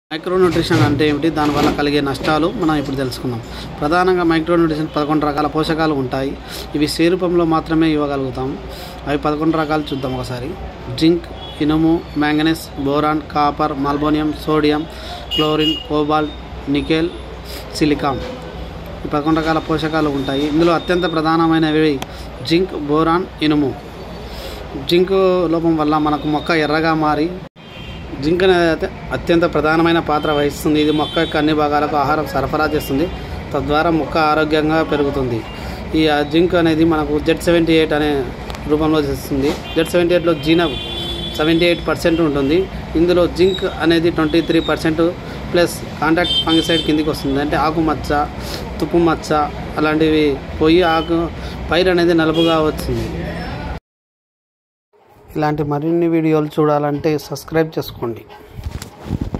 మైక్రోన్యూట్రిషన్ అంటే ఏమిటి దానివల్ల కలిగే నష్టాలు మనం ఇప్పుడు తెలుసుకుందాం ప్రధానంగా మైక్రోన్యూట్రిషన్ పదకొండు రకాల పోషకాలు ఉంటాయి ఇవి సి రూపంలో మాత్రమే ఇవ్వగలుగుతాం అవి పదకొండు రకాలు చూద్దాం ఒకసారి జింక్ ఇనుము manganese boron copper molybdenum sodium chlorine cobalt nickel silicon ఈ పదకొండు రకాల పోషకాలు ఉంటాయి ఇందులో అత్యంత ప్రధానమైనవి జింక్ బోరాన్ ఇనుము జింక్ లోపం వల్ల మనకు మొక్క ఎర్రగా మారి జింక్ అనేది అయితే అత్యంత ప్రధానమైన పాత్ర వహిస్తుంది ఇది మొక్క యొక్క అన్ని భాగాలకు ఆహారం సరఫరా చేస్తుంది తద్వారా మొక్క ఆరోగ్యంగా పెరుగుతుంది ఈ ఆ జింక్ అనేది మనకు జెడ్ సెవెంటీ ఎయిట్ అనే రూపంలో చేస్తుంది జెడ్ సెవెంటీ ఎయిట్లో జీనబ్ సెవెంటీ ఎయిట్ పర్సెంట్ ఉంటుంది ఇందులో జింక్ అనేది twenty three percent plus contact fungicide కిందికి వస్తుంది అంటే ఆకు మచ్చ తుప్పు మచ్చ అలాంటివి పోయి ఆకు పైరు అనేది నలుపుగా వచ్చింది ఇలాంటి మరిన్ని వీడియోలు చూడాలంటే సబ్స్క్రైబ్ చేసుకోండి